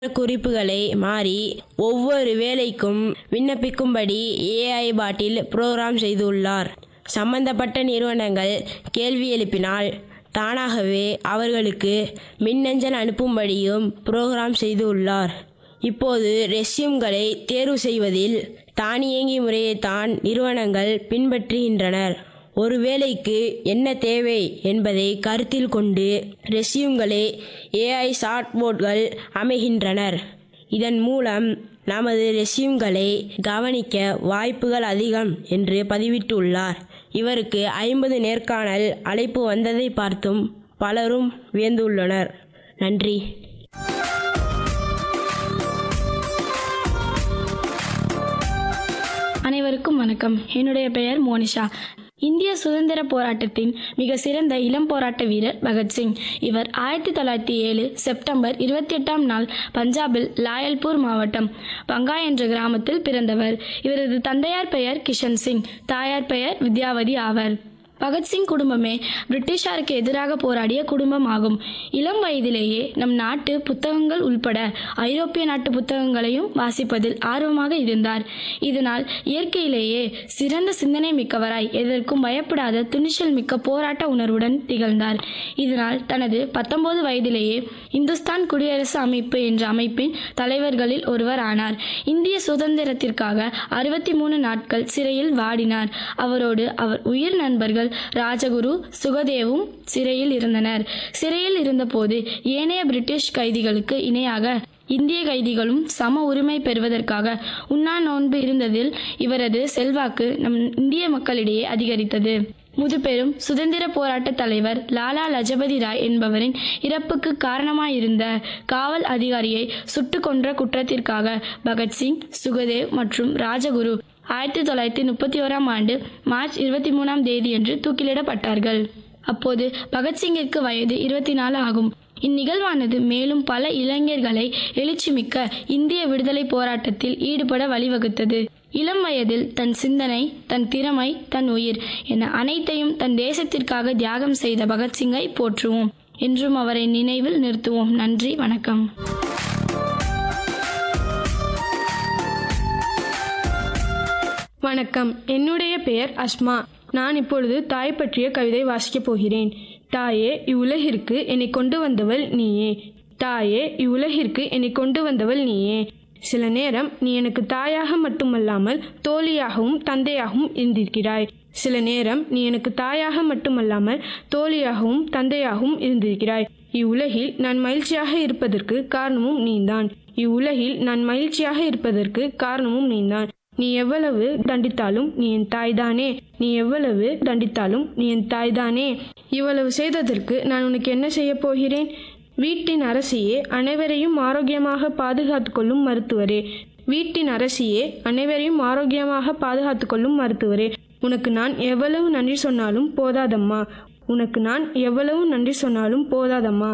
குறிப்புகளை மாறி ஒவ்வொரு வேலைக்கும் விண்ணப்பிக்கும்படி ஏஐ பாட்டில் புரோகிராம் செய்துள்ளார் சம்பந்தப்பட்ட நிறுவனங்கள் கேள்வி எழுப்பினால் தானாகவே அவர்களுக்கு மின்னஞ்சல் அனுப்பும்படியும் புரோகிராம் செய்துள்ளார் இப்போது ரெஸ்யூம்களை தேர்வு செய்வதில் தானியங்கி முறையைத்தான் நிறுவனங்கள் பின்பற்றுகின்றனர் ஒரு வேலைக்கு என்ன தேவை என்பதை கருத்தில் கொண்டு ரெஸ்யூம்களை ஏஐ சாட்போர்ட்கள் அமைகின்றனர் இதன் மூலம் நமது ரெஸ்யூம்களை கவனிக்க வாய்ப்புகள் அதிகம் என்று பதிவிட்டுள்ளார் இவருக்கு ஐம்பது நேர்காணல் அழைப்பு வந்ததை பார்த்தும் பலரும் வியந்துள்ளனர் நன்றி அனைவருக்கும் வணக்கம் என்னுடைய பெயர் மோனிஷா இந்திய சுதந்திர போராட்டத்தின் மிக சிறந்த இளம் போராட்ட வீரர் பகத்சிங் இவர் ஆயிரத்தி தொள்ளாயிரத்தி ஏழு செப்டம்பர் இருபத்தி எட்டாம் நாள் பஞ்சாபில் லாயல்பூர் மாவட்டம் பங்கா என்ற கிராமத்தில் பிறந்தவர் இவரது தந்தையார் பெயர் கிஷன் சிங் தாயார் பெயர் வித்யாவதி ஆவர் பகத்சிங் குடும்பமே பிரிட்டிஷாருக்கு எதிராக போராடிய குடும்பம் ஆகும் இளம் வயதிலேயே நம் நாட்டு புத்தகங்கள் உள்பட ஐரோப்பிய நாட்டு புத்தகங்களையும் வாசிப்பதில் ஆர்வமாக இருந்தார் இதனால் இயற்கையிலேயே சிறந்த சிந்தனை மிக்கவராய் எதற்கும் பயப்படாத துணிச்சல் மிக்க போராட்ட உணர்வுடன் திகழ்ந்தார் இதனால் தனது பத்தொன்பது வயதிலேயே இந்துஸ்தான் குடியரசு அமைப்பு என்ற அமைப்பின் தலைவர்களில் ஒருவர் ஆனார் இந்திய சுதந்திரத்திற்காக அறுபத்தி மூணு நாட்கள் சிறையில் வாடினார் அவரோடு அவர் உயிர் நண்பர்கள் ராஜகுரு சுகதேவும் சிறையில் இருந்தனர் சிறையில் இருந்தபோது ஏனைய பிரிட்டிஷ் கைதிகளுக்கு இணையாக இந்திய கைதிகளும் சம உரிமை பெறுவதற்காக உண்ணா நோன்பு இருந்ததில் இவரது செல்வாக்கு நம் இந்திய மக்களிடையே அதிகரித்தது முதுபெரும் சுதந்திர போராட்ட தலைவர் லாலா லஜபதி ராய் என்பவரின் இறப்புக்கு காரணமாயிருந்த காவல் அதிகாரியை சுட்டு கொன்ற குற்றத்திற்காக பகத்சிங் சுகதேவ் மற்றும் ராஜகுரு ஆயிரத்தி தொள்ளாயிரத்தி முப்பத்தி ஓராம் ஆண்டு மார்ச் இருபத்தி மூணாம் தேதியன்று தூக்கிலிடப்பட்டார்கள் அப்போது பகத்சிங்கிற்கு வயது இருபத்தி நாலு ஆகும் இந்நிகழ்வானது மேலும் பல இளைஞர்களை எழுச்சிமிக்க இந்திய விடுதலை போராட்டத்தில் ஈடுபட வழிவகுத்தது இளம் வயதில் தன் சிந்தனை தன் திறமை தன் உயிர் என அனைத்தையும் தன் தேசத்திற்காக தியாகம் செய்த பகத்சிங்கை போற்றுவோம் என்றும் அவரை நினைவில் நிறுத்துவோம் நன்றி வணக்கம் வணக்கம் என்னுடைய பெயர் அஸ்மா நான் இப்பொழுது தாய் பற்றிய கவிதை வாசிக்கப் போகிறேன் தாயே இவ்வுலகிற்கு என்னை கொண்டு வந்தவள் நீயே தாயே இவ்வுலகிற்கு என்னை கொண்டு வந்தவள் நீயே சில நேரம் நீ எனக்கு தாயாக மட்டுமல்லாமல் தோழியாகவும் தந்தையாகவும் இருந்திருக்கிறாய் சில நேரம் நீ எனக்கு தாயாக மட்டுமல்லாமல் தோழியாகவும் தந்தையாகவும் இருந்திருக்கிறாய் இவ்வுலகில் நான் மகிழ்ச்சியாக இருப்பதற்கு காரணமும் நீதான் இவ்வுலகில் நான் மகிழ்ச்சியாக இருப்பதற்கு காரணமும் நீதான் நீ எவ்வளவு தண்டித்தாலும் நீ என் தாய்தானே நீ எவ்வளவு தண்டித்தாலும் நீ என் தாய்தானே இவ்வளவு செய்ததற்கு நான் உனக்கு என்ன செய்யப் போகிறேன் வீட்டின் அரசியே அனைவரையும் ஆரோக்கியமாக பாதுகாத்து கொள்ளும் மருத்துவரே வீட்டின் அரசியே அனைவரையும் ஆரோக்கியமாக பாதுகாத்து கொள்ளும் மருத்துவரே உனக்கு நான் எவ்வளவு நன்றி சொன்னாலும் போதாதம்மா உனக்கு நான் எவ்வளவு நன்றி சொன்னாலும் போதாதம்மா